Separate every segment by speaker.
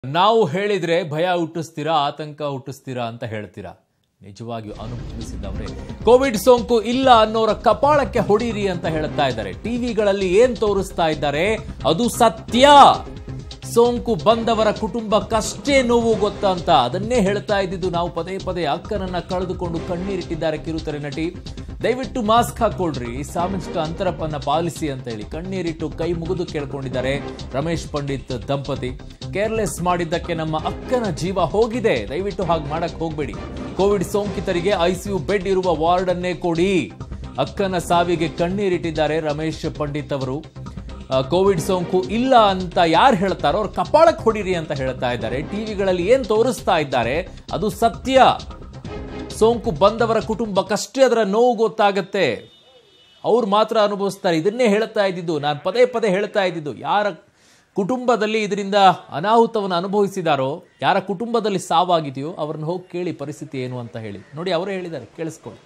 Speaker 1: ನಾವು ಹೇಳಿದ್ರೆ ಭಯ ಹುಟ್ಟಿಸ್ತೀರಾ ಆತಂಕ ಹುಟ್ಟಿಸ್ತೀರಾ ಅಂತ ಹೇಳ್ತೀರಾ ನಿಜವಾಗಿಯೂ ಅನುಭವಿಸಿದವರೇ ಕೋವಿಡ್ ಸೋಂಕು ಇಲ್ಲ ಅನ್ನೋರ ಕಪಾಳಕ್ಕೆ ಹೊಡೀರಿ ಅಂತ ಹೇಳ್ತಾ ಇದ್ದಾರೆ ಟಿವಿಗಳಲ್ಲಿ ಏನ್ ತೋರಿಸ್ತಾ ಇದ್ದಾರೆ ಅದು ಸತ್ಯ ಸೋಂಕು ಬಂದವರ ಕುಟುಂಬಕ್ಕಷ್ಟೇ ನೋವು ಗೊತ್ತಾ ಅಂತ ಅದನ್ನೇ ಹೇಳ್ತಾ ಇದ್ದಿದ್ದು ನಾವು ಪದೇ ಪದೇ ಅಕ್ಕನನ್ನ ಕಳೆದುಕೊಂಡು ಕಣ್ಣೀರಿಟ್ಟಿದ್ದಾರೆ ಕಿರುತೆರೆ ನಟಿ ದಯವಿಟ್ಟು ಮಾಸ್ಕ್ ಹಾಕೊಳ್ರಿ ಸಾಮಾಜಿಕ ಅಂತರಪ್ಪನ್ನ ಪಾಲಿಸಿ ಅಂತ ಹೇಳಿ ಕಣ್ಣೀರಿಟ್ಟು ಕೈ ಮುಗಿದು ಕೇಳ್ಕೊಂಡಿದ್ದಾರೆ ರಮೇಶ್ ಪಂಡಿತ್ ದಂಪತಿ ಕೇರ್ಲೆಸ್ ಮಾಡಿದ್ದಕ್ಕೆ ನಮ್ಮ ಅಕ್ಕನ ಜೀವ ಹೋಗಿದೆ ದಯವಿಟ್ಟು ಹಾಗೆ ಮಾಡಕ್ ಹೋಗ್ಬೇಡಿ ಕೋವಿಡ್ ಸೋಂಕಿತರಿಗೆ ಐಸಿಯು ಬೆಡ್ ಇರುವ ವಾರ್ಡ್ ಅನ್ನೇ ಕೊಡಿ ಅಕ್ಕನ ಸಾವಿಗೆ ಕಣ್ಣೀರಿಟ್ಟಿದ್ದಾರೆ ರಮೇಶ್ ಪಂಡಿತ್ ಅವರು ಆ, ಕೋವಿಡ್ ಸೋಂಕು ಇಲ್ಲ ಅಂತ ಯಾರು ಹೇಳ್ತಾರೋ ಅವ್ರ ಕಪಾಳಕ್ಕೆ ಹೊಡಿರಿ ಅಂತ ಹೇಳ್ತಾ ಇದ್ದಾರೆ ಟಿವಿಗಳಲ್ಲಿ ಏನ್ ತೋರಿಸ್ತಾ ಇದ್ದಾರೆ ಅದು ಸತ್ಯ ಸೋಂಕು ಬಂದವರ ಕುಟುಂಬಕ್ಕಷ್ಟೇ ಅದರ ನೋವು ಗೊತ್ತಾಗತ್ತೆ ಅವ್ರು ಮಾತ್ರ ಅನುಭವಿಸ್ತಾರೆ ಇದನ್ನೇ ಹೇಳ್ತಾ ಇದ್ದಿದ್ದು ನಾನು ಪದೇ ಪದೇ ಹೇಳ್ತಾ ಇದ್ದಿದ್ದು ಯಾರ ಕುಟುಂಬದಲ್ಲಿ ಇದರಿಂದ ಅನಾಹುತವನ್ನು ಅನುಭವಿಸಿದಾರೋ ಯಾರ ಕುಟುಂಬದಲ್ಲಿ ಸಾವಾಗಿದೆಯೋ ಅವ್ರನ್ನ ಹೋಗಿ ಕೇಳಿ ಪರಿಸ್ಥಿತಿ ಏನು ಅಂತ ಹೇಳಿ ನೋಡಿ ಅವರೇ ಹೇಳಿದ್ದಾರೆ ಕೇಳಿಸ್ಕೊಳ್ಳಿ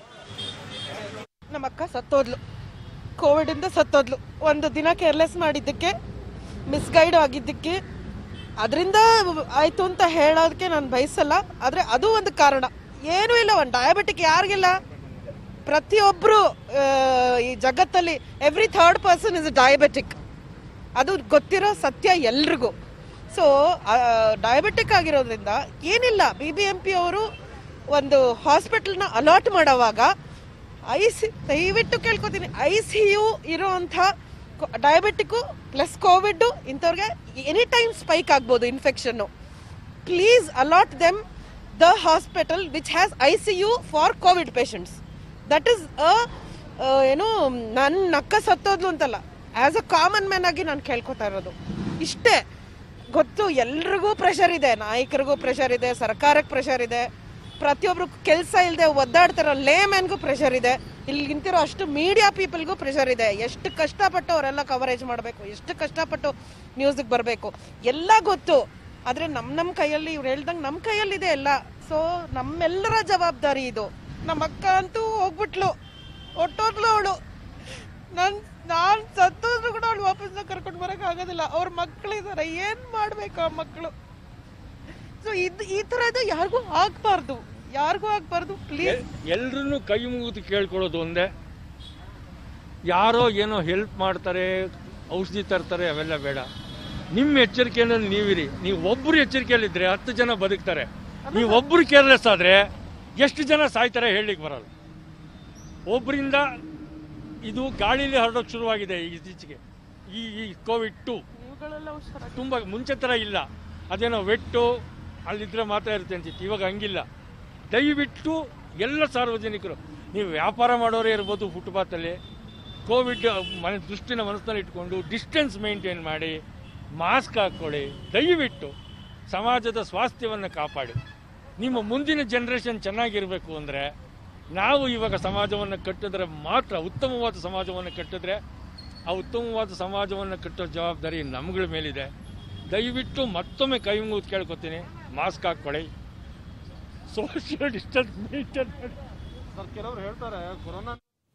Speaker 2: ನಮ್ಮ ಅಕ್ಕ ಸತ್ತೋದ್ಲು ಕೋವಿಡ್ ಇಂದ ಸತ್ತೋದ್ಲು ಒಂದು ದಿನ ಕೇರ್ಲೆಸ್ ಮಾಡಿದ್ದಕ್ಕೆ ಮಿಸ್ಗೈಡ್ ಆಗಿದ್ದಕ್ಕೆ ಅದರಿಂದ ಆಯ್ತು ಅಂತ ಹೇಳೋದಕ್ಕೆ ನಾನು ಬಯಸಲ್ಲ ಆದರೆ ಅದು ಒಂದು ಕಾರಣ ಏನೂ ಇಲ್ಲ ಒಂದು ಡಯಾಬಿಟಿಕ್ ಯಾರಿಗಿಲ್ಲ ಪ್ರತಿಯೊಬ್ಬರು ಈ ಜಗತ್ತಲ್ಲಿ every third person is diabetic ಅದು ಗೊತ್ತಿರೋ ಸತ್ಯ ಎಲ್ರಿಗೂ ಸೊ ಡಯಾಬಿಟಿಕ್ ಆಗಿರೋದ್ರಿಂದ ಏನಿಲ್ಲ ಬಿ ಬಿ ಎಂ ಪಿ ಅವರು ಒಂದು ಹಾಸ್ಪಿಟಲ್ನ ಅಲಾಟ್ ಮಾಡೋವಾಗ ಐ ಸಿ ದಯವಿಟ್ಟು ಕೇಳ್ಕೊತೀನಿ ಐ ಸಿ ಯು ಇರೋವಂಥ ಡಯಾಬಿಟಿಕ್ಕು ಪ್ಲಸ್ ಕೋವಿಡ್ ಇಂಥವ್ರಿಗೆ ಎನಿ ಟೈಮ್ ಸ್ಪೈಕ್ ಆಗ್ಬೋದು ಇನ್ಫೆಕ್ಷನ್ನು please allot them the hospital which has I C U for Covid patients that is a ಏನು ನನ್ನ ನಕ್ಕ ಸತ್ತೋದ್ಲು ಅಂತಲ್ಲ ಆಸ್ ಅ ಕಾಮನ್ ಮ್ಯಾನ್ ಆಗಿ ನಾನು ಕೇಳ್ಕೊತಾ ಇರೋದು ಇಷ್ಟೇ ಗೊತ್ತು ಎಲ್ರಿಗೂ ಪ್ರೆಷರ್ ಇದೆ ನಾಯಕರಿಗೂ ಪ್ರೆಷರ್ ಇದೆ ಸರ್ಕಾರಕ್ಕೆ ಪ್ರೆಷರ್ ಇದೆ ಪ್ರತಿಯೊಬ್ರು ಕೆಲಸ ಇಲ್ಲದೆ ಒದ್ದಾಡ್ತಿರೋ ಲೇ ಮ್ಯಾನ್ಗೂ ಪ್ರೆಷರ್ ಇದೆ ಇಲ್ಲಿ ನಿಂತಿರೋ ಅಷ್ಟು ಮೀಡಿಯಾ ಪೀಪಲ್ಗೂ ಪ್ರೆಷರ್ ಇದೆ ಎಷ್ಟು ಕಷ್ಟಪಟ್ಟು ಅವರೆಲ್ಲ ಕವರೇಜ್ ಮಾಡಬೇಕು ಎಷ್ಟು ಕಷ್ಟಪಟ್ಟು ನ್ಯೂಸ್ಗೆ ಬರಬೇಕು ಎಲ್ಲ ಗೊತ್ತು ಆದರೆ ನಮ್ಮ ನಮ್ಮ ಕೈಯಲ್ಲಿ ಇವ್ರು ಹೇಳ್ದಂಗೆ ನಮ್ಮ ಕೈಯಲ್ಲಿದೆ ಎಲ್ಲ ಸೊ ನಮ್ಮೆಲ್ಲರ ಜವಾಬ್ದಾರಿ ಇದು ನಮ್ಮ ಅಕ್ಕ ಅಂತೂ ಹೋಗ್ಬಿಟ್ಲು ಹೊಟ್ಟೋದ್ಲು ಅವಳು ನನ್ ನಾನ್ ಸತ್ತೋದ್ರು ಕೂಡ ಅವಳು ವಾಪಸ್ ಕರ್ಕೊಂಡು ಬರಕ್ ಆಗೋದಿಲ್ಲ ಅವ್ರ ಮಕ್ಕಳಿದಾರೆ ಏನ್ ಮಾಡ್ಬೇಕು ಆ ಮಕ್ಕಳು ಸೊ ಇದು ಈ ತರದ್ದು ಯಾರಿಗೂ ಆಗ್ಬಾರ್ದು ಯಾರಿಗೂ ಆಗ್ಬಾರ್ದು ಪ್ಲೀಸ್
Speaker 3: ಎಲ್ರೂ ಕೈ ಮುಗಿದು ಕೇಳ್ಕೊಳ್ಳೋದು ಒಂದೇ ಯಾರೋ ಏನೋ ಹೆಲ್ಪ್ ಮಾಡ್ತಾರೆ ಔಷಧಿ ತರ್ತಾರೆ ಅವೆಲ್ಲ ಬೇಡ ನಿಮ್ಮ ಎಚ್ಚರಿಕೆಯಲ್ಲಿ ನೀವಿರಿ ನೀವು ಒಬ್ಬರು ಎಚ್ಚರಿಕೆಯಲ್ಲಿದ್ರೆ ಹತ್ತು ಜನ ಬದುಕ್ತಾರೆ ನೀವು ಒಬ್ಬರು ಕೇರ್ಲೆಸ್ ಆದ್ರೆ ಎಷ್ಟು ಜನ ಸಾಯ್ತಾರೆ ಹೇಳಲಿಕ್ಕೆ ಬರಲ್ಲ ಒಬ್ಬರಿಂದ ಇದು ಗಾಳಿಲಿ ಹರಡೋಕೆ ಶುರುವಾಗಿದೆ ಈ ಇತ್ತೀಚೆಗೆ ಈ ಈ ಕೋವಿಡ್ ಟು ತುಂಬ ಮುಂಚೆ ಥರ ಇಲ್ಲ ಅದೇನೋ ವೆಟ್ಟು ಅಲ್ಲಿದ್ರೆ ಮಾತ್ರ ಇರುತ್ತೆ ಅಂತಿತ್ತು ಇವಾಗ ಹಂಗಿಲ್ಲ ದಯವಿಟ್ಟು ಎಲ್ಲ ಸಾರ್ವಜನಿಕರು ನೀವು ವ್ಯಾಪಾರ ಮಾಡೋರೇ ಇರ್ಬೋದು ಫುಟ್ಪಾತಲ್ಲಿ ಕೋವಿಡ್ ಮನ ದೃಷ್ಟಿನ ಮನಸ್ಸಿನಲ್ಲಿ ಇಟ್ಕೊಂಡು ಡಿಸ್ಟೆನ್ಸ್ ಮೇಂಟೈನ್ ಮಾಡಿ ಮಾಸ್ಕ್ ಹಾಕ್ಕೊಳ್ಳಿ ದಯವಿಟ್ಟು ಸಮಾಜದ ಸ್ವಾಸ್ಥ್ಯವನ್ನು ಕಾಪಾಡಿ ನಿಮ್ಮ ಮುಂದಿನ ಜನ್ರೇಷನ್ ಚೆನ್ನಾಗಿರಬೇಕು ಅಂದರೆ ನಾವು ಇವಾಗ ಸಮಾಜವನ್ನು ಕಟ್ಟಿದ್ರೆ ಮಾತ್ರ ಉತ್ತಮವಾದ ಸಮಾಜವನ್ನು ಕಟ್ಟಿದ್ರೆ ಆ ಉತ್ತಮವಾದ ಸಮಾಜವನ್ನು ಕಟ್ಟೋ ಜವಾಬ್ದಾರಿ ನಮ್ಗಳ ಮೇಲಿದೆ ದಯವಿಟ್ಟು ಮತ್ತೊಮ್ಮೆ ಕೈ ಮುಗಿದು ಕೇಳ್ಕೊತೀನಿ ಮಾಸ್ಕ್ ಹಾಕ್ಕೊಳ್ಳಿ ಸೋಷಿಯಲ್ ಡಿಸ್ಟೆನ್ಸ್ ಮೇಂಟೈನ್ ಮಾಡಿ
Speaker 4: ಸರ್ ಕೆಲವರು ಹೇಳ್ತಾರೆ ಕೊರೋನಾ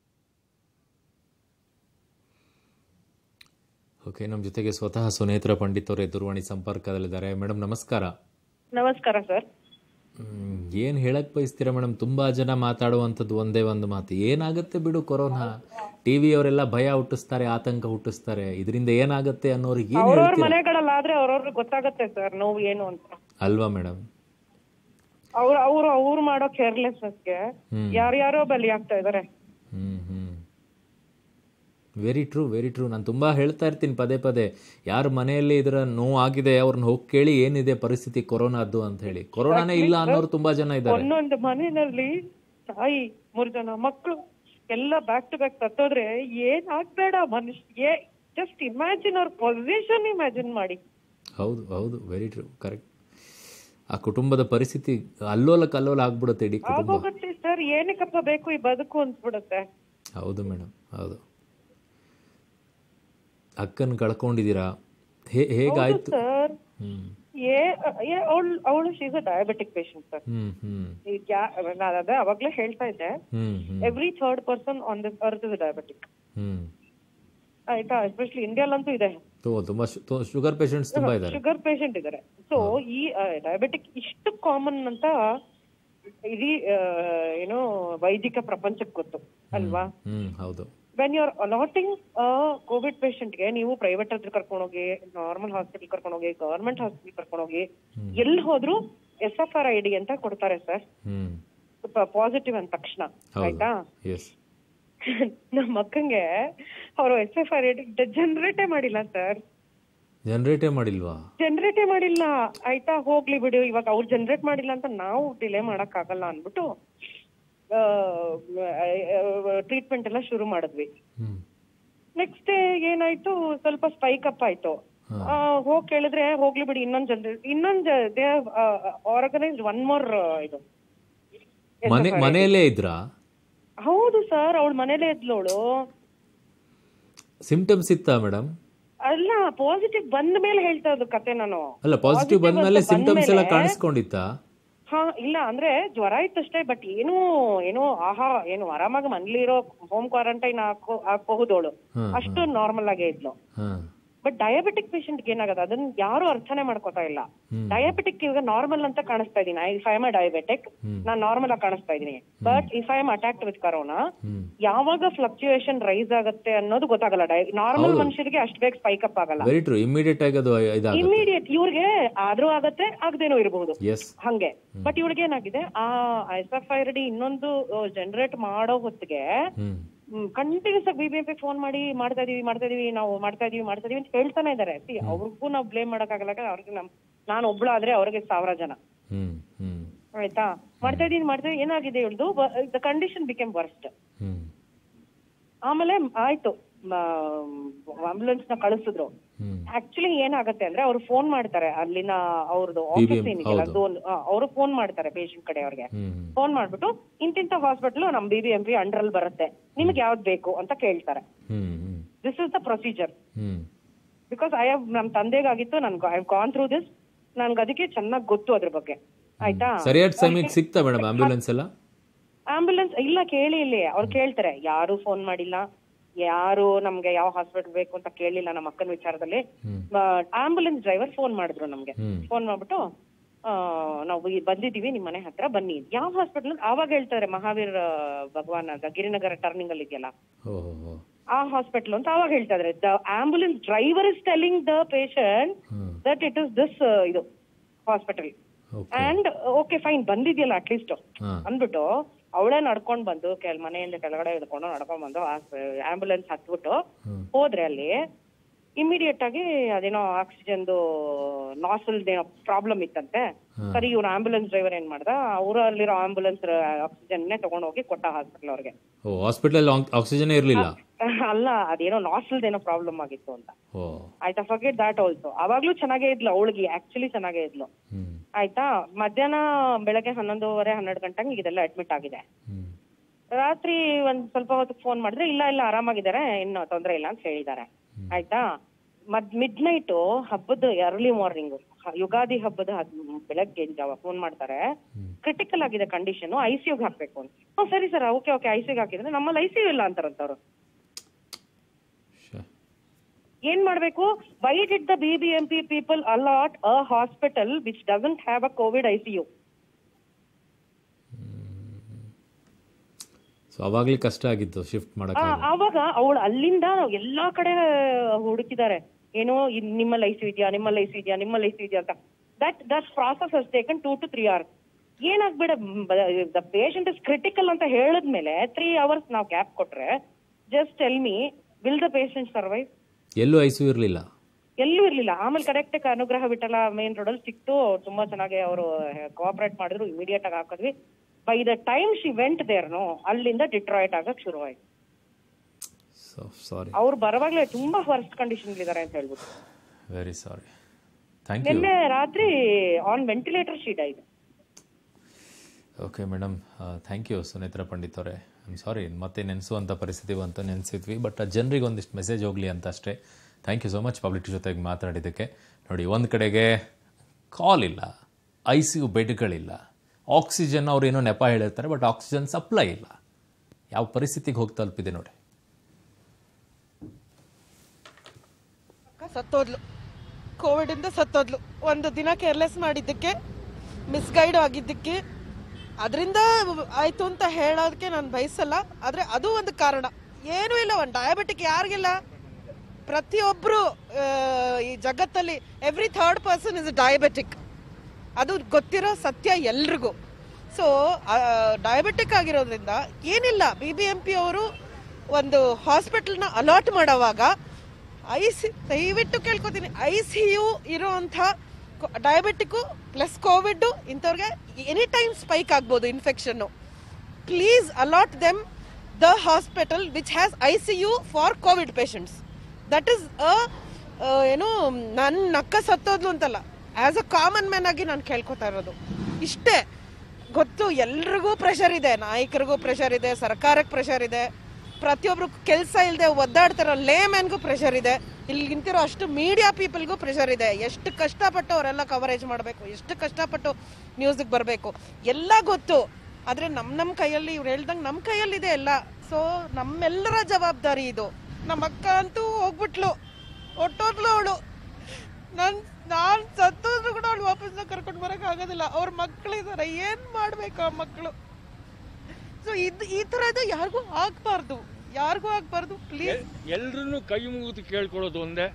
Speaker 1: ಓಕೆ ನಮ್ಮ ಜೊತೆಗೆ ಸ್ವತಃ ಸುನೇತ್ರ ಪಂಡಿತ್ ಅವರೇ ದೂರವಾಣಿ ಸಂಪರ್ಕದಲ್ಲಿದ್ದಾರೆ ಮೇಡಮ್ ನಮಸ್ಕಾರ
Speaker 5: ನಮಸ್ಕಾರ ಸರ್
Speaker 1: ಹ್ಮ್, ಏನ್ ಹೇಳಕ್ ಬಯಸ್ತೀರಾ ಮೇಡಮ್ ತುಂಬಾ ಜನ ಮಾತಾಡುವಂಥದ್ದು ಒಂದೇ ಒಂದು ಮಾತು ಏನಾಗುತ್ತೆ ಬಿಡು ಕೊರೋನಾ ಟಿವಿ ಅವರೆಲ್ಲ ಭಯ ಹುಟ್ಟಿಸ್ತಾರೆ ಆತಂಕ ಹುಟ್ಟಿಸ್ತಾರೆ ಇದರಿಂದ ಏನಾಗುತ್ತೆ ಅನ್ನೋರಿಗೆ ಏನ್
Speaker 5: ಅವ್ರವ್ರ
Speaker 1: ಹೇಳ್ತೀರಾ
Speaker 5: ಮನೆಗಳಲ್ಲಾದ್ರೆ ಅವ್ರವ್ರಿಗೆ ಗೊತ್ತಾಗತ್ತೆ ಸರ್ ನೋವು ಏನು ಅಂತ
Speaker 1: ಅಲ್ವಾ ಮೇಡಮ್
Speaker 5: ಅವ್ರ ಅವ್ರು ಅವ್ರು ಮಾಡೋ ಕೇರ್ಲೆಸ್ನೆಸ್ಗೆ
Speaker 1: ಹ್ಮ್.
Speaker 5: ಯಾರ್ಯಾರೋ ಬಲಿ ಆಗ್ತಾ ಇದಾರೆ
Speaker 1: hmm hmm very true very true ನಾನು ತುಂಬಾ ಹೇಳ್ತಾ ಇರ್ತೀನಿ ಪದೇ ಪದೇ ಯಾರ ಮನೆಯಲ್ಲಿ ಇದರ ನೋವು ಆಗಿದೆ ಅವ್ರನ್ನ ಹೋಗಿ ಕೇಳಿ ಏನಿದೆ ಪರಿಸ್ಥಿತಿ ಕೊರೋನಾದ್ದು ಅಂತ ಹೇಳಿ ಕೊರೋನಾನೇ ಇಲ್ಲ ಅನ್ನೋರು ತುಂಬಾ ಜನ ಇದ್ದಾರೆ
Speaker 5: ಒಂದೊಂದು ಮನೆಯಲ್ಲಿ ತಾಯಿ ಮೂರ್ ಜನ ಮಕ್ಕಳು ಎಲ್ಲ ಬ್ಯಾಕ್ ಟು ಬ್ಯಾಕ್ ತತ್ತೋದ್ರೆ ಏನ್ ಆಗ್ಬೇಡ ಮನುಷ್ಯ ಜಸ್ಟ್ ಇಮ್ಯಾಜಿನ್ ಅವ್ರ ಪೊಸಿಷನ್ ಇಮ್ಯಾಜಿನ್ ಮಾಡಿ
Speaker 1: ಹೌದು ಹೌದು ವೆರಿ ಟ್ರೂ ಕರೆಕ್ಟ್ ಆ ಕುಟುಂಬದ ಪರಿಸ್ಥಿತಿ ಅಲ್ಲೋಲ ಕಲ್ಲೋಲ ಆಗ್ಬಿಡುತ್ತೆ ಇಡೀ ಕುಟುಂಬ
Speaker 5: ಆಗೋಗುತ್ತೆ ಸರ್ ಏನಕ್ಕಪ್ಪ ಬೇಕು ಈ ಬದುಕು ಅನ್ಸ್ಬಿಡುತ್ತೆ
Speaker 1: ಹೌದು ಮೇಡಮ್ ಹೌದು ಅಕ್ಕನ್ ಕಳ್ಕೊಂಡಿದ್ದೀರಾ ಹೇ ಹೇಗಾಯ್ತು
Speaker 5: ಸರ್
Speaker 1: ಹ್ಮ್
Speaker 5: ಏ ಅವಳು ಅವಳು she's a diabetic patient sir
Speaker 1: hmm hmm
Speaker 5: ಈಗ ನಾನು ಅದೇ ಅವಾಗ್ಲೇ ಹೇಳ್ತಾ ಇದ್ದೆ
Speaker 1: hmm hmm
Speaker 5: every third person on this earth is diabetic
Speaker 1: hmm
Speaker 5: ಆಯ್ತಾ ಎಸ್ಪೆಷಲಿ ಇಂಡಿಯಾಲಂತೂ ಇದೆ
Speaker 1: ತುಂಬ ತುಂಬ ಶುಗರ್ ಪೇಷಂಟ್ಸ್ ತುಂಬ ಇದ್ದಾರೆ
Speaker 5: ಶುಗರ್ ಪೇಷಂಟ್ ಇದ್ದಾರೆ ಸೊ ಈ ಡಯಾಬಿಟಿಕ್ ಇಷ್ಟು ಕಾಮನ್ ಅಂತ ಇಡೀ ಆ, ಏನೋ ವೈದಿಕ ಪ್ರಪಂಚಕ್ಕೆ ಗೊತ್ತು ಅಲ್ವಾ
Speaker 1: ಹ್ಮ್ ಹೌದು
Speaker 5: when you are allotting Covid ಪೇಷಂಟ್ಗೆ ನೀವು ಪ್ರೈವೇಟ್ ಹತ್ರ ಕರ್ಕೊಂಡೋಗಿ ನಾರ್ಮಲ್ ಹಾಸ್ಪಿಟಲ್ ಕರ್ಕೊಂಡೋಗಿ ಗವರ್ಮೆಂಟ್ ಹಾಸ್ಪಿಟಲ್ ಕರ್ಕೊಂಡೋಗಿ ಎಲ್ಲಿ ಹೋದ್ರು S F R I D ಅಂತ ಕೊಡ್ತಾರೆ ಸರ್
Speaker 1: ಹ್ಮ್
Speaker 5: ಪಾಸಿಟಿವ್ ಅಂದ ತಕ್ಷಣ
Speaker 1: ಹೌದು
Speaker 5: ಆಯ್ತಾ
Speaker 1: ಎಸ್
Speaker 5: ನಮ್ಮ ಅಕ್ಕಂಗೆ ಅವರು S F R I D ಜನರೇಟೇ ಮಾಡಿಲ್ಲ ಸರ್
Speaker 1: ಜನರೇಟೇ ಮಾಡಿಲ್ವಾ
Speaker 5: ಜನರೇಟೇ ಮಾಡಿಲ್ಲ ಆಯ್ತಾ ಹೋಗ್ಲಿ ಬಿಡು ಇವಾಗ ಅವ್ರು ಜನರೇಟ್ ಮಾಡಿಲ್ಲ ಅಂತ ನಾವು ಡಿಲೇ ಮಾಡಕ್ ಆಗಲ್ಲ ಅನ್ಬಿಟ್ಟು ಟ್ರೀಟ್ಮೆಂಟ್ ಎಲ್ಲ ಶುರು ಮಾಡಿದ್ವಿ
Speaker 1: ಹ್ಮ್
Speaker 5: ನೆಕ್ಸ್ಟ್ ಡೇ ಏನಾಯ್ತು ಸ್ವಲ್ಪ ಸ್ಪೈಕ್ ಅಪ್ ಆಯ್ತು ಹೋಗ್ ಕೇಳಿದ್ರೆ ಹೋಗ್ಲಿ ಬಿಡಿ ಇನ್ನೊಂದ್ ಜನರೇಟ್ ಇನ್ನೊಂದ್ ದೇ ಆರ್ಗನೈಸ್ ಒನ್ ಮೋರ್ ಇದು
Speaker 1: ಮನೆ ಮನೆಯಲ್ಲೇ ಇದ್ರಾ
Speaker 5: ಹೌದು ಸರ್ ಅವಳ ಮನೇಲೇ ಇದ್ಲವಳು
Speaker 1: ಸಿಂಪ್ಟಮ್ಸ್ ಇತ್ತಾ ಮೇಡಮ್
Speaker 5: ಅಲ್ಲ ಪಾಸಿಟಿವ್ ಬಂದ ಮೇಲೆ ಹೇಳ್ತಾ ಇದ್ದು ಕತೆ ನಾನು
Speaker 1: ಅಲ್ಲ ಪಾಸಿಟಿವ್ ಬಂದ್ಮೇಲೆ
Speaker 5: ಅಂತ
Speaker 1: ಸಿಂಪ್ಟಮ್ಸ್ ಎಲ್ಲ
Speaker 5: ಬಂದ್ಮೇಲೆ-
Speaker 1: ಕಾಣಿಸ್ಕೊಂಡಿತ್ತಾ
Speaker 5: ಹಾ ಇಲ್ಲ ಅಂದ್ರೆ ಜ್ವರ ಇತ್ತಷ್ಟೇ ಬಟ್ ಏನು ಏನು ಆಹಾ ಏನು ಆರಾಮಾಗಿ ಮನೇಲಿ ಇರೋ ಹೋಮ್ ಕ್ವಾರಂಟೈನ್ ಹಾಕೋ ಹಾಕಬಹುದವಳು
Speaker 1: ಹ್ಮ್,
Speaker 5: ಅಷ್ಟು ನಾರ್ಮಲ್ ಆಗೇ ಇದ್ಲು
Speaker 1: ಹಾ
Speaker 5: ಬಟ್ ಡಯಾಬಿಟಿಕ್ ಪೇಷಂಟ್ ಏನಾಗದ ಅದನ್ನ ಯಾರು ಅರ್ಥನೇ ಮಾಡ್ಕೋತಾ ಇಲ್ಲ ಡಯಾಬಿಟಿಕ್ ಇವಾಗ ನಾರ್ಮಲ್ ಅಂತ ಕಾಣಿಸ್ತಾ ಇದೀನಿ ಇಫ್ ಐ ಎಮ್ ಡಯಾಬಿಟಿಕ್ ನಾನ್ ನಾರ್ಮಲ್ ಆಗಿ ಕಾಣಿಸ್ತಾ ಇದೀನಿ but if I am attacked with corona
Speaker 1: hmm
Speaker 5: ಯಾವಾಗ ಫ್ಲಕ್ಚುಯೇಷನ್ ರೈಸ್ ಆಗುತ್ತೆ ಅನ್ನೋದು ಗೊತ್ತಾಗಲ್ಲ ನಾರ್ಮಲ್ ಮನುಷ್ಯರಿಗೆ ಅಷ್ಟು ಬೇಗ ಸ್ಪೈಕ್ ಅಪ್ ಆಗಲ್ಲ
Speaker 1: ವೆರಿ ಟ್ರೂ ಇಮಿಡಿಯೇಟ್ ಆಗಿ ಅದು ಇದಾಗುತ್ತೆ
Speaker 5: ಇಮಿಡಿಯೇಟ್ ಇವ್ರಿಗೆ ಆದ್ರೂ ಆಗತ್ತೆ ಆಗದೇನೋ ಇರಬಹುದು
Speaker 1: ಎಸ್
Speaker 5: ಹಂಗೆ ಬಟ್ ಇವಳಿಗೆ ಏನಾಗಿದೆ ಆ ಎಸ್ ಎಫ್ ಐ ಡಿ ಇನ್ನೊಂದು ಜನರೇಟ್ ಮಾಡೋ ಹೊತ್ತಿಗೆ
Speaker 1: ಹ್ಮ್
Speaker 5: ಕಂಟಿನ್ಯೂಸ್ ಆಗಿ ಬಿಬಿಎಂಪಿ ಫೋನ್ ಮಾಡಿ ಮಾಡ್ತಾ ಇದೀವಿ ಮಾಡ್ತಾ ಇದೀವಿ ನಾವು ಮಾಡ್ತಾ ಇದೀವಿ ಮಾಡ್ತಾ ಇದೀವಿ ಅಂತ ಹೇಳ್ತಾನೆ ಇದಾರೆ ಸಿ ಅವ್ರಿಗೂ ನಾವು ಬ್ಲೇಮ್ ಮಾಡಕ್ಕಾಗಲ್ಲ ಯಾಕಂದ್ರೆ ಅವ್ರಿಗೆ ನಮ್ ನಾನು ಒಬ್ಳಾದ್ರೆ ಅವ್ರಿಗೆ ಸಾವಿರ ಜನ
Speaker 1: ಹ್ಮ್ ಹ್ಮ್
Speaker 5: ಆಯ್ತಾ ಮಾಡ್ತಾ ಇದೀನಿ ಮಾಡ್ತಾ ಇದೀನಿ ಏನಾಗಿದೆ ಇವಳ್ದು the condition become worst
Speaker 1: hmm
Speaker 5: ಆಮೇಲೆ ಆಯ್ತು ಆಂಬುಲೆನ್ಸ್ ನ ಕಳಿಸಿದ್ರು
Speaker 1: ಹ್ಮ್
Speaker 5: ಆಕ್ಚುಲಿ ಏನಾಗತ್ತೆ ಅಂದ್ರೆ ಅವ್ರು ಫೋನ್ ಮಾಡ್ತಾರೆ ಅಲ್ಲಿನ ಅವ್ರದ್ದು ಆಫೀಸ್ ಏನಿದೆಯಲ್ಲ ಅದು ಅವರು ಫೋನ್ ಮಾಡ್ತಾರೆ ಪೇಷಂಟ್ ಕಡೆ ಅವ್ರಿಗೆ
Speaker 1: ಹ್ಮ್
Speaker 5: ಫೋನ್ ಮಾಡ್ಬಿಟ್ಟು ಇಂತಿಂತ ಹಾಸ್ಪಿಟಲ್ ನಮ್ B B M P under ಅಲ್ಲಿ ಬರುತ್ತೆ ನಿಮ್ಗೆ ಯಾವ್ದು ಬೇಕು ಅಂತ ಕೇಳ್ತಾರೆ
Speaker 1: hmm hmm
Speaker 5: this is the procedure
Speaker 1: hmm
Speaker 5: because I have ನಮ್ ತಂದೆಗಾಗಿತ್ತು ನನ್ಗೆ ಐ ಗಾನ್ ಥ್ರೂ ದಿಸ್ ನನ್ಗೆ ಅದಕ್ಕೆ ಚೆನ್ನಾಗಿ ಗೊತ್ತು ಅದ್ರ ಬಗ್ಗೆ ಆಯ್ತಾ
Speaker 1: ಸರಿಯಾದ ಸಮಯಕ್ಕೆ ಸಿಗ್ತಾ ಮೇಡಮ್ ಆಂಬ್ಯುಲೆನ್ಸ್ ಎಲ್ಲ
Speaker 5: ಆಂಬ್ಯುಲೆನ್ಸ್ ಇಲ್ಲ ಕೇಳಿ ಇಲ್ಲಿ ಅವ್ರು ಕೇಳ್ತಾರೆ ಯಾರು ಫೋನ್ ಮಾಡಿಲ್ಲ ಯಾರು ನಮ್ಗೆ ಯಾವ ಹಾಸ್ಪಿಟಲ್ ಬೇಕು ಅಂತ ಕೇಳಿಲ್ಲ ನಮ್ಮ ಅಕ್ಕನ ವಿಚಾರದಲ್ಲಿ ಆಂಬ್ಯುಲೆನ್ಸ್ ಡ್ರೈವರ್ ಫೋನ್ ಮಾಡಿದ್ರು ನಮ್ಗೆ
Speaker 1: ಹ್ಮ್
Speaker 5: ಫೋನ್ ಮಾಡ್ಬಿಟ್ಟು ಆ, ನಾವು ಈ ಬಂದಿದೀವಿ ನಿಮ್ ಮನೆ ಹತ್ರ ಬನ್ನಿ ಯಾವ ಹಾಸ್ಪಿಟಲ್ ಆವಾಗ ಹೇಳ್ತಾರೆ ಮಹಾವೀರ್ ಆ, ಭಗವಾನ್ ಅಂತ ಗಿರಿನಗರ ಟರ್ನಿಂಗ್ ಅಲ್ಲಿ ಇದೆಯಲ್ಲ
Speaker 1: ಓ ಹೋ ಹೋ
Speaker 5: ಆ ಹಾಸ್ಪಿಟಲ್ ಅಂತ ಅವಾಗ ಹೇಳ್ತಾ ಇದಾರೆ the ambulance driver is telling the patient
Speaker 1: hmm
Speaker 5: that it is this ಇದು hospital
Speaker 1: okay
Speaker 5: and okay fine ಬಂದಿದ್ಯಲ್ಲ ಅಟ್ಲೀಸ್ಟ್
Speaker 1: ಹಾ
Speaker 5: ಅಂದ್ಬಿಟ್ಟು ಅವಳೇ ನಡ್ಕೊಂಡ್ ಬಂದು ಕೆಲ ಮನೆಯಿಂದ ಕೆಳಗಡೆ ಇಳ್ಕೊಂಡು ನಡ್ಕೊಂಡ್ ಬಂದು ಆಂಬುಲೆನ್ಸ್ ಹತ್ಬಿಟ್ಟು
Speaker 1: ಹ್ಮ್
Speaker 5: ಹೋದ್ರೆ ಅಲ್ಲಿ ಇಮಿಡಿಯೇಟ್ ಆಗಿ ಅದೇನೋ ಆಕ್ಸಿಜನ್ದು ನಾಸಲ್ ಪ್ರಾಬ್ಲಮ್ ಇತ್ತಂತೆ ಸರಿ ಇವ್ರು ಆಂಬುಲೆನ್ಸ್ ಡ್ರೈವರ್ ಏನ್ ಮಾಡ್ದ ಊರಲ್ಲಿರೋ ಆಂಬುಲೆನ್ಸ್ ಆಕ್ಸಿಜನ್ನೇ ತಗೊಂಡ್ ಹೋಗಿ ಕೊಟ್ಟ ಹಾಸ್ಪಿಟಲ್ ಅವ್ರಿಗೆ
Speaker 1: ಓ ಹಾಸ್ಪಿಟಲ್ ಆಕ್ಸಿಜನ್ ಇರಲಿಲ್ಲ
Speaker 5: ಅಲ್ಲ ಅದೇನೋ ನಾಸಲ್ದ್ ಏನೋ ಪ್ರಾಬ್ಲಮ್ ಆಗಿತ್ತು ಅಂತ
Speaker 1: ಓ
Speaker 5: ಆಯ್ತಾ ಫರ್ಗೆಟ್ ದಾಟ್ ಆಲ್ಸೋ ಅವಾಗ್ಲೂ ಚೆನ್ನಾಗೇ ಇದ್ಲು ಅವಳಿಗೆ ಆಕ್ಚುಲಿ ಚೆನ್ನಾಗೇ ಇದ್ಲು
Speaker 1: ಹ್ಮ್
Speaker 5: ಆಯ್ತಾ ಮಧ್ಯಾಹ್ನ ಬೆಳಗ್ಗೆ ಹನ್ನೊಂದುವರೆ ಹನ್ನೆರಡು ಗಂಟೆಗೆ ಇದೆಲ್ಲ ಅಡ್ಮಿಟ್ ಆಗಿದೆ
Speaker 1: ಹ್ಮ್
Speaker 5: ರಾತ್ರಿ ಒಂದ್ ಸ್ವಲ್ಪ ಹೊತ್ತಿಗೆ ಫೋನ್ ಮಾಡಿದ್ರೆ ಇಲ್ಲ ಇಲ್ಲ ಆರಾಮಾಗಿದ್ದಾರೆ ಏನು ತೊಂದ್ರೆ ಇಲ್ಲ ಅಂತ ಹೇಳಿದ್ದಾರೆ ಆಯ್ತಾ ಮದ್ ಮಿಡ್ ನೈಟ್ ಹಬ್ಬದ ಅರ್ಲಿ ಮಾರ್ನಿಂಗ್ ಯುಗಾದಿ ಹಬ್ಬದ ಹದ್- ಬೆಳಗ್ಗೆ ಜಾವ ಫೋನ್ ಮಾಡ್ತಾರೆ ಕ್ರಿಟಿಕಲ್ ಆಗಿದೆ ಕಂಡೀಷನ್ ಐಸಿಯುಗ್ ಹಾಕ್ಬೇಕು ಅಂತ ಹ್ಮ್ ಸರಿ ಸರ್ ಓಕೆ ಓಕೆ ಐಸಿಯುಗ್ ಹಾಕಿದ್ರೆ ನಮ್ಮಲ್ಲಿ ಐಸಿಯು ಇಲ್ಲ ಅಂತಾರಂತವ್ರು
Speaker 1: ಶ
Speaker 5: ಏನ್ ಮಾಡ್ಬೇಕು why did the B B M P people allot a hospital which doesn't have a Covid ICU
Speaker 1: so ಅವಾಗ್ಲೇ ಕಷ್ಟ ಆಗಿತ್ತು ಶಿಫ್ಟ್ ಮಾಡಕ್ಕೆ
Speaker 5: ಆವಾಗ ಅವಳು ಅಲ್ಲಿಂದ ಎಲ್ಲಾ ಕಡೆ ಹುಡುಕಿದ್ದಾರೆ ಏನೋ ಇದ್ ನಿಮ್ಮಲ್ಲಿ ಐಸು ಇದೆಯಾ ನಿಮ್ಮಲ್ಲಿ ಐಸು ಇದೆಯಾ ನಿಮ್ಮಲ್ಲಿ ಐಸು ಇದೆಯಾ ಅಂತ that that process has taken two to three hours ಏನಾಗ್ಬೇಡ ದ ಪೇಷಂಟ್ ಇಸ್ ಕ್ರಿಟಿಕಲ್ ಅಂತ ಹೇಳಿದ್ಮೇಲೆ ತ್ರೀ ಅವರ್ಸ್ ನಾವು ಗ್ಯಾಪ್ ಕೊಟ್ರೆ just tell me will the patient survive
Speaker 1: ಎಲ್ಲೂ ಐಸು ಇರಲಿಲ್ಲ
Speaker 5: ಎಲ್ಲೂ ಇರ್ಲಿಲ್ಲ ಆಮೇಲೆ ಕರೆಕ್ಟ್ ಅನುಗ್ರಹ ಬಿಟ್ಟಲ್ಲ ಮೇನ್ ರೋಡ್ ಅಲ್ಲಿ ಸಿಕ್ತು ತುಂಬಾ ಚೆನ್ನಾಗಿ ಅವರು ಕೋಆಪರೇಟ್ ಮಾಡಿದ್ರು ಇಮಿಡಿಯೇಟ್ ಆಗಿ ಹಾಕಿದ್ವಿ by the time she went ದೇರ್ನು ಅಲ್ಲಿಂದ ಡಿಟ್ರಾಯ್ಟ್ ಆಗಕ್ ಶುರುವಾಯ್ತು
Speaker 1: ಸೊ ಸಾರಿ
Speaker 5: ಅವ್ರು ಬರವಾಗ್ಲೇ ತುಂಬಾ ವರ್ಸ್ಟ್ ಕಂಡೀಷನ್ ಇದಾರೆ ಅಂತ ಹೇಳ್ಬಿಟ್ಟು
Speaker 1: ವೆರಿ ಸಾರಿ ಥ್ಯಾಂಕ್ ಯು
Speaker 5: ನಿನ್ನೆ ರಾತ್ರಿ ಆನ್ ವೆಂಟಿಲೇಟರ್ ಶೀಟ್ ಆಯ್ತು
Speaker 1: okay madam thank you Sunetra Pandit ಅವರೇ ಐಮ್ ಸಾರಿ ಮತ್ತೆ ನೆನೆಸುವಂಥ ಪರಿಸ್ಥಿತಿ ಬಂತು ನೆನೆಸಿದ್ವಿ ಬಟ್ ಜನರಿಗೆ ಒಂದಿಷ್ಟು ಮೆಸೇಜ್ ಹೋಗಲಿ ಅಂತ ಅಷ್ಟೇ thank you so much public ಜೊತೆಗೆ ಮಾತಾಡಿದ್ದಕ್ಕೆ ನೋಡಿ ಒಂದು ಕಡೆಗೆ ಕಾಲ್ ಇಲ್ಲ ಐ ಸಿ ಯು ಬೆಡ್ಗಳಿಲ್ಲ ಆಕ್ಸಿಜನ್ ಅವ್ರು ಏನೋ ನೆಪ ಹೇಳಿರ್ತಾರೆ ಬಟ್ ಆಕ್ಸಿಜನ್ ಸಪ್ಲೈ ಇಲ್ಲ ಯಾವ ಪರಿಸ್ಥಿತಿಗೆ ಹೋಗಿ ತಲುಪಿದೆ ನೋಡಿ
Speaker 2: ಸತ್ತೋದ್ಲು ಕೋವಿಡ್ ಇಂದ ಸತ್ತೋದ್ಲು ಒಂದು ದಿನ ಕೇರ್ಲೆಸ್ ಮಾಡಿದ್ದಕ್ಕೆ ಮಿಸ್ಗೈಡ್ ಆಗಿದ್ದಕ್ಕೆ ಅದರಿಂದ ಆಯ್ತು ಅಂತ ಹೇಳೋದಕ್ಕೆ ನಾನು ಬಯಸಲ್ಲ ಆದ್ರೆ ಅದು ಒಂದು ಕಾರಣ ಏನೂ ಇಲ್ಲ ಒಂದು ಡಯಾಬಿಟಿಕ್ ಯಾರಿಗಿಲ್ಲ ಪ್ರತಿಯೊಬ್ರು ಆ, ಈ ಜಗತ್ತಲ್ಲಿ every third person is diabetic ಅದು ಗೊತ್ತಿರೋ ಸತ್ಯ ಎಲ್ರಿಗೂ ಸೊ ಡಯಾಬಿಟಿಕ್ ಆಗಿರೋದ್ರಿಂದ ಏನಿಲ್ಲ ಬಿ ಬಿ ಎಂ ಪಿ ಅವರು ಒಂದು ಹಾಸ್ಪಿಟಲ್ನ ಅಲಾಟ್ ಮಾಡೋವಾಗ ಐ ಸಿ ದಯವಿಟ್ಟು ಕೇಳ್ಕೊತೀನಿ ಐ ಸಿ ಯು ಇರೋವಂಥ ಡಯಾಬಿಟಿಕ್ಕು ಪ್ಲಸ್ ಕೋವಿಡ್ ಇಂಥವ್ರಿಗೆ ಎನಿ ಟೈಮ್ ಸ್ಪೈಕ್ ಆಗ್ಬೋದು ಇನ್ಫೆಕ್ಷನ್ನು please allot them the hospital which has I C U for Covid patients that is a ಏನು ನನ್ನ ನಕ್ಕ ಸತ್ತೋದ್ಲು ಅಂತಲ್ಲ ಆಸ್ ಅ ಕಾಮನ್ ಮ್ಯಾನ್ ಆಗಿ ನಾನು ಕೇಳ್ಕೊತಾ ಇರೋದು ಇಷ್ಟೇ ಗೊತ್ತು ಎಲ್ರಿಗೂ ಪ್ರೆಷರ್ ಇದೆ ನಾಯಕರಿಗೂ ಪ್ರೆಷರ್ ಇದೆ ಸರ್ಕಾರಕ್ಕೆ ಪ್ರೆಷರ್ ಇದೆ ಪ್ರತಿಯೊಬ್ರು ಕೆಲಸ ಇಲ್ಲದೆ ಒದ್ದಾಡ್ತಾರೋ ಲೇ ಮ್ಯಾನ್ಗೂ ಪ್ರೆಷರ್ ಇದೆ ಇಲ್ಲಿ ನಿಂತಿರೋ ಅಷ್ಟು ಮೀಡಿಯಾ ಪೀಪಲ್ಗೂ ಪ್ರೆಷರ್ ಇದೆ ಎಷ್ಟು ಕಷ್ಟಪಟ್ಟು ಅವರೆಲ್ಲ ಕವರೇಜ್ ಮಾಡಬೇಕು ಎಷ್ಟು ಕಷ್ಟಪಟ್ಟು ನ್ಯೂಸಿಗೆ ಬರಬೇಕು ಎಲ್ಲ ಗೊತ್ತು ಆದರೆ ನಮ್ಮ ನಮ್ಮ ಕೈಯಲ್ಲಿ ಇವ್ರು ಹೇಳ್ದಂಗೆ ನಮ್ಮ ಕೈಯಲ್ಲಿದೆ ಎಲ್ಲ ಸೊ ನಮ್ಮೆಲ್ಲರ ಜವಾಬ್ದಾರಿ ಇದು ನಮ್ಮ ಅಕ್ಕ ಅಂತೂ ಹೋಗ್ಬಿಟ್ಲು ಹೊಟ್ಟೋದ್ಲು ಅವಳು ನನ್ ನಾನ್ ಸತ್ತೋದ್ರು ಕೂಡ ಅವಳು ವಾಪಸ್ ಕರ್ಕೊಂಡು ಬರಕ್ ಆಗೋದಿಲ್ಲ ಅವ್ರ ಮಕ್ಕಳಿದಾರೆ ಏನ್ ಮಾಡ್ಬೇಕು ಆ ಮಕ್ಕಳು ಸೊ ಇದ್ ಈ ತರದ್ದು ಯಾರಿಗೂ ಆಗ್ಬಾರ್ದು ಯಾರಿಗೂ ಆಗ್ಬಾರ್ದು ಪ್ಲೀಸ್
Speaker 3: ಎಲ್ರನ್ನೂ ಕೈ ಮುಗಿದು ಕೇಳ್ಕೊಳ್ಳೋದು ಒಂದೇ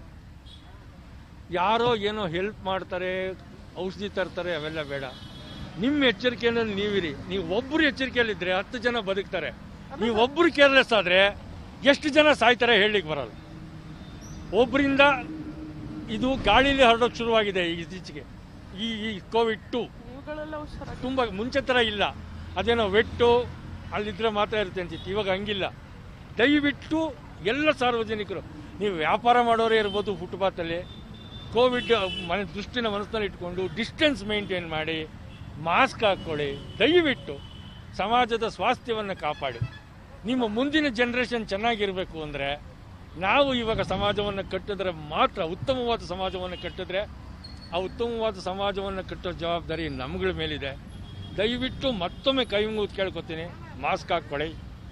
Speaker 3: ಯಾರೋ ಏನೋ ಹೆಲ್ಪ್ ಮಾಡ್ತಾರೆ ಔಷಧಿ ತರ್ತಾರೆ ಅವೆಲ್ಲ ಬೇಡ ನಿಮ್ಮ ಎಚ್ಚರಿಕೆಯಲ್ಲಿ ನೀವಿರಿ ನೀವು ಒಬ್ರು ಎಚ್ಚರಿಕೆಯಲ್ಲಿದ್ರೆ ಹತ್ತು ಜನ ಬದುಕ್ತಾರೆ ನೀವು ಒಬ್ರು ಕೇರ್ಲೆಸ್ ಆದ್ರೆ ಎಷ್ಟು ಜನ ಸಾಯ್ತಾರೆ ಹೇಳಲಿಕ್ಕೆ ಬರಲ್ಲ ಒಬ್ಬರಿಂದ ಇದು ಗಾಳಿಲಿ ಹರಡೋಕೆ ಶುರುವಾಗಿದೆ ಈ ಇತ್ತೀಚೆಗೆ ಈ ಈ ಕೋವಿಡ್ ಟು
Speaker 2: ಇವುಗಳೆಲ್ಲ ಹುಷಾರಾಗಿ
Speaker 3: ತುಂಬ ಮುಂಚೆ ಥರ ಇಲ್ಲ ಅದೇನೋ ವೆಟ್ಟು ಅಲ್ಲಿದ್ರೆ ಮಾತ್ರ ಇರುತ್ತೆ ಅಂತಿತ್ತು ಇವಾಗ ಹಂಗಿಲ್ಲ ದಯವಿಟ್ಟು ಎಲ್ಲ ಸಾರ್ವಜನಿಕರು ನೀವು ವ್ಯಾಪಾರ ಮಾಡೋರೇ ಇರ್ಬೋದು ಫುಟ್ಪಾತಲ್ಲಿ ಕೋವಿಡ್ ಮನ ದೃಷ್ಟಿನ ಮನಸ್ಸಿನಲ್ಲಿ ಇಟ್ಕೊಂಡು ಡಿಸ್ಟೆನ್ಸ್ ಮೇಂಟೈನ್ ಮಾಡಿ ಮಾಸ್ಕ್ ಹಾಕ್ಕೊಳ್ಳಿ ದಯವಿಟ್ಟು ಸಮಾಜದ ಸ್ವಾಸ್ಥ್ಯವನ್ನು ಕಾಪಾಡಿ ನಿಮ್ಮ ಮುಂದಿನ ಜನ್ರೇಷನ್ ಚೆನ್ನಾಗಿರಬೇಕು ಅಂದರೆ ನಾವು ಇವಾಗ ಸಮಾಜವನ್ನು ಕಟ್ಟಿದ್ರೆ ಮಾತ್ರ ಉತ್ತಮವಾದ ಸಮಾಜವನ್ನು ಕಟ್ಟಿದ್ರೆ ಆ ಉತ್ತಮವಾದ ಸಮಾಜವನ್ನು ಕಟ್ಟೋ ಜವಾಬ್ದಾರಿ ನಮ್ಗಳ ಮೇಲಿದೆ ದಯವಿಟ್ಟು ಮತ್ತೊಮ್ಮೆ ಕೈ ಮುಗಿದು ಕೇಳ್ಕೊತೀನಿ ಮಾಸ್ಕ್ ಹಾಕ್ಕೊಳ್ಳಿ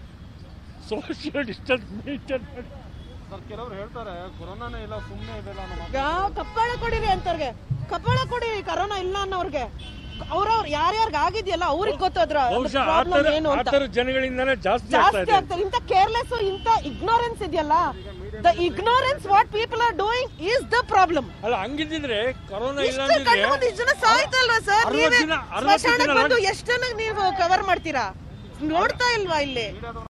Speaker 3: ಸೋಷಿಯಲ್ ಡಿಸ್ಟೆನ್ಸ್ ಮೇಂಟೈನ್ ಮಾಡಿ
Speaker 4: ಸರ್ ಕೆಲವ್ರು ಹೇಳ್ತಾರೆ ಕೊರೋನಾನೇ ಇಲ್ಲ ಸುಮ್ಮನೆ ಇದೆಲ್ಲ ನಮ್ಮ
Speaker 2: ಯಾವ ಕಪ್ಪಾಳ ಕೊಡಿರಿ ಅಂತವ್ರಿಗೆ ಕಪ್ಪಾಳ ಕೊಡಿರಿ ಕರೋನಾ ಇಲ್ಲ ಅನ್ನೋರ್ಗೆ ಅವ್ರವ್ರು ಯಾರ್ಯಾರ್ಗ್ ಆಗಿದ್ಯಲ್ಲ ಅವ್ರಿಗೆ ಗೊತ್ತದ್ರ
Speaker 3: ಬಹುಶಃ ಆ
Speaker 2: ಪ್ರಾಬ್ಲಮ್
Speaker 3: ಥರ
Speaker 2: ಏನು
Speaker 3: ಆ
Speaker 2: ಅಂತ
Speaker 3: ಥರ ಜನಗಳಿಂದನೇ ಜಾಸ್ತಿ ಆಗ್ತಾ
Speaker 2: ಜಾಸ್ತಿ
Speaker 3: ಇದೆ
Speaker 2: ಆಗ್ತದೆ ಇಂಥ ಕೇರ್ಲೆಸ್ ಇಂಥ ಇಗ್ನೋರೆನ್ಸ್ ಇದೆಯಲ್ಲ the ignorance what people are doing is the problem
Speaker 3: ಅಲ್ಲ ಹಂಗಿದ್ದಿದ್ರೆ ಕೊರೋನಾ ಇಲ್ಲ
Speaker 2: ಇಷ್ಟು
Speaker 3: ಅಂದಿದ್ರೆ
Speaker 2: ಕಣ್ಣು ಮುಂದೆ ಇಷ್ಟು ಜನ ಸಾಯ್ತಲ್ವಾ ಸರ್
Speaker 3: ಅರವತ್ತು
Speaker 2: ನೀವೇ
Speaker 3: ದಿನ- ಅರವತ್ತು
Speaker 2: ಸ್ಮಶಾನಕ್ಕೆ
Speaker 3: ದಿನ
Speaker 2: ಬಂದು ಎಷ್ಟು ಜನ ನೀವು ಕವರ್ ಮಾಡ್ತೀರಾ ನೋಡ್ತಾ ಇಲ್ವಾ ಇಲ್ಲಿ